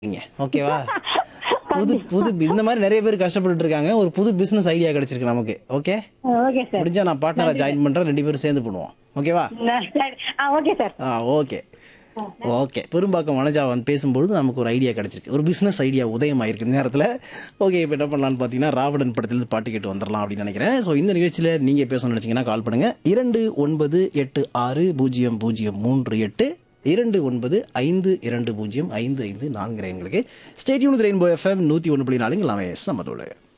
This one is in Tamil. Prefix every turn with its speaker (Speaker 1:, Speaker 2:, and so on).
Speaker 1: இருக்கீங்க ஓகேவா புது புது இந்த மாதிரி நிறைய பேர் கஷ்டப்பட்டுட்டு இருக்காங்க ஒரு புது பிசினஸ் ஐடியா கிடைச்சிருக்கு நமக்கு ஓகே
Speaker 2: ஓகே சார்
Speaker 1: முடிஞ்சா நான் பார்ட்னரா ஜாயின் பண்றேன் ரெண்டு பேரும் சேர்ந்து பண்ணுவோம் ஓகேவா
Speaker 2: ஆ ஓகே சார்
Speaker 1: ஆ ஓகே ஓகே பெரும்பாக்கம் வனஜா வந்து பேசும்பொழுது நமக்கு ஒரு ஐடியா கிடைச்சிருக்கு ஒரு பிஸ்னஸ் ஐடியா உதயமாயிருக்கு இந்த நேரத்தில் ஓகே இப்போ என்ன பண்ணலாம்னு பார்த்தீங்கன்னா ராவணன் படத்துலேருந்து பாட்டு கேட்டு வந்துடலாம் அப்படின்னு நினைக்கிறேன் ஸோ இந்த நிகழ்ச்சியில் நீங்கள் பேசணும்னு நினச்சிங்கன்னா கால் பண்ணுங்கள் இரண்டு ஒன்பது எட்டு ஆறு பூஜ்ஜியம் பூஜ்ஜியம் மூன்று எட்டு இரண்டு ஒன்பது ஐந்து இரண்டு பூஜ்ஜியம் ஐந்து ஐந்து நான்கு எங்களுக்கு ஸ்டேடியம் ரெயின்போ எஃப்எம் நூற்றி ஒன்று புள்ளி நாலுங்க எல்லாமே சம்மதோடு